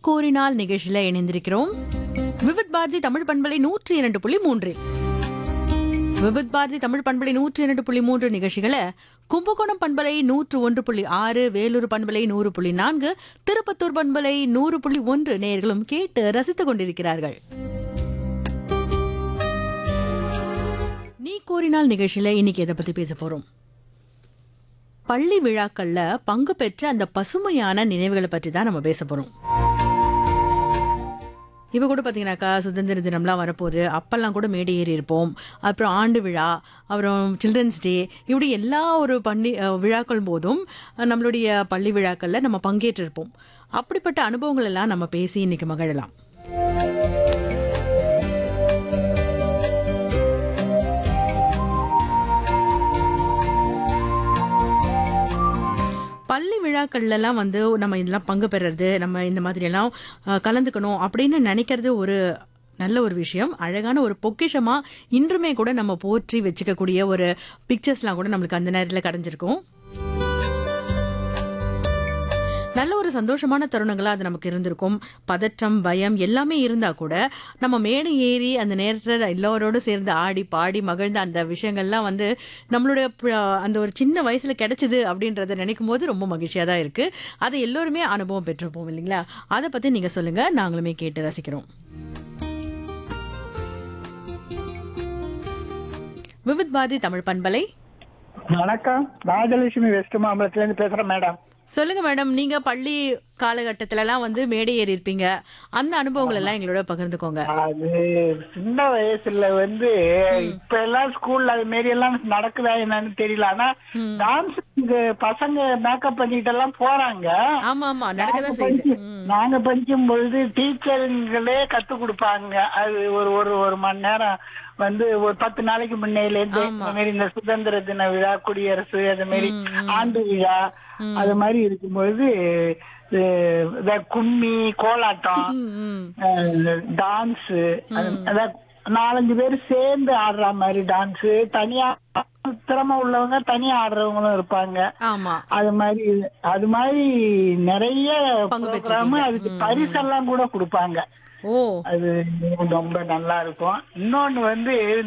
கோரினால் நிகழ்ச்சியில இணைந்திருக்கிறோம் விவித் பாரதி தமிழ் பண்பலை நூற்றி இரண்டு புள்ளி மூன்று விவித் பாரதி தமிழ் பண்பலை நூற்றி இரண்டு புள்ளி மூன்று நிகழ்ச்சிகளை கும்பகோணம் பண்பலை நூற்று ஒன்று புள்ளி ஆறு வேலூர் பண்பலை நூறு புள்ளி நான்கு திருப்பத்தூர் பண்பலை நூறு புள்ளி ஒன்று நேயர்களும் கேட்டு ரசித்துக் கொண்டிருக்கிறார்கள் நீ கோரினால் நிகழ்ச்சியில இன்னைக்கு எதை பத்தி பேச போறோம் பள்ளி விழாக்கள்ல பங்கு பெற்ற அந்த பசுமையான நினைவுகளை பற்றி தான் நம்ம பேச போறோம் இப்போ கூட பார்த்தீங்கன்னாக்கா சுதந்திர தினம்லாம் வரப்போகுது அப்பெல்லாம் கூட மேடை ஏறி இருப்போம் அப்புறம் ஆண்டு விழா அப்புறம் சில்ட்ரன்ஸ் டே இப்படி எல்லா ஒரு பள்ளி அஹ், விழாக்கள் போதும் அஹ், நம்மளுடைய பள்ளி விழாக்களில் நம்ம பங்கேற்றிருப்போம் அப்படிப்பட்ட அனுபவங்கள் எல்லாம் நம்ம பேசி இன்னைக்கு மகிழலாம் பள்ளி விழாக்கள்லாம் வந்து நம்ம இதெல்லாம் பங்கு பெறுறது நம்ம இந்த மாதிரி எல்லாம் அஹ், கலந்துக்கணும் அப்படின்னு நினைக்கிறது ஒரு நல்ல ஒரு விஷயம் அழகான ஒரு பொக்கிஷமா இன்றுமே கூட நம்ம போற்றி வச்சுக்கக்கூடிய ஒரு பிக்சர்ஸ்லாம் கூட நம்மளுக்கு அந்த நேரத்தில் கிடைஞ்சிருக்கும் நல்ல ஒரு சந்தோஷமான தருணங்களா அது நமக்கு இருந்திருக்கும் பதற்றம் பயம் எல்லாமே இருந்தா கூட நம்ம மேடை ஏறி அந்த நேரத்தில் எல்லோரோட சேர்ந்து ஆடி பாடி மகிழ்ந்த அந்த விஷயங்கள்லாம் வந்து நம்மளுடைய ப- அந்த ஒரு சின்ன வயசுல கிடைச்சது அப்படின்றத நினைக்கும் போது ரொம்ப மகிழ்ச்சியா தான் இருக்கு அதை எல்லோருமே அனுபவம் பெற்றிருப்போம் இல்லைங்களா அதை பத்தி நீங்க சொல்லுங்க நாங்களுமே கேட்டு ரசிக்கிறோம் விவித் பாரதி தமிழ் பண்பலை வணக்கம் ராஜலட்சுமி வெஸ்ட் மாம்பலத்துல இருந்து பேசுறேன் மேடம் சொல்லுங்க மேடம் நீங்க பள்ளி காலகட்டத்திலலாம் வந்து மேடை ஏறி இருப்பீங்க அந்த அனுபவங்கள் எல்லாம் எங்களோட பகிர்ந்துக்கோங்க அது சின்ன வயசுல வந்து இப்ப எல்லாம் ஸ்கூல்ல அது மாரி எல்லாம் நடக்குதா என்னன்னு தெரியல ஆனா டான்ஸ் பசங்க மேக்கப் பண்ணிட்டு எல்லாம் போறாங்க ஆமா ஆமா நடக்கதான் நாங்க செய்யுது படிச்சு- ம். நாங்க படிக்கும் பொழுது டீச்சருங்களே கத்து கொடுப்பாங்க அது ஒரு ஒரு ஒரு மணி நேரம் வந்து ஒரு பத்து நாளைக்கு முன்னையில இருந்து இந்த மாதிரி இந்த சுதந்திர தின விழா குடியரசு அது மாதிரி ஆண்டு விழா அது மாதிரி இருக்கும்பொழுது அஹ், இந்த கும்மி கோலாட்டம் ம், ம். டான்ஸ் அதான் நாலஞ்சு பேர் சேர்ந்து ஆடுற மாதிரி டான்ஸ் தனியா திறமை உள்ளவங்க தனியா ஆடுறவங்களும் இருப்பாங்க ஆமா அது மாதிரி அது மாதிரி நிறைய பங்கு program, பெற்றிருக்கீங்க. அதுக்கு பரிசெல்லாம் கூட கொடுப்பாங்க ஓ அது ரொம்ப நல்லா இருக்கும் இன்னொன்னு வந்து